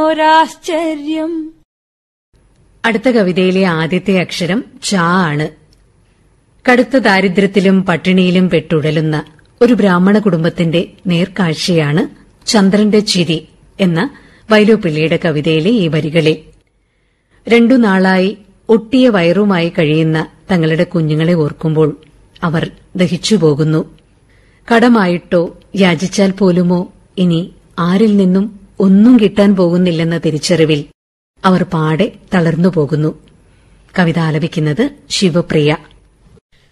ഘോരാശ്ചര്യം അടുത്ത കവിതയിലെ ആദ്യത്തെ അക്ഷരം ച ആണ് കടുത്ത ദാരിദ്ര്യത്തിലും പട്ടിണിയിലും പെട്ടുടലുന്ന ഒരു ബ്രാഹ്മണ കുടുംബത്തിന്റെ നേർക്കാഴ്ചയാണ് ചന്ദ്രന്റെ ചിരി എന്ന വൈലോപ്പിള്ളിയുടെ കവിതയിലെ ഈ വരികളിൽ രണ്ടു നാളായി ഒട്ടിയ വയറുമായി കഴിയുന്ന തങ്ങളുടെ കുഞ്ഞുങ്ങളെ ഓർക്കുമ്പോൾ അവർ ദഹിച്ചുപോകുന്നു കടമായിട്ടോ യാചിച്ചാൽ പോലുമോ ഇനി ആരിൽ നിന്നും ഒന്നും കിട്ടാൻ പോകുന്നില്ലെന്ന തിരിച്ചറിവിൽ അവർ പാടെ തളർന്നു പോകുന്നു കവിത ആലപിക്കുന്നത് ശിവപ്രിയ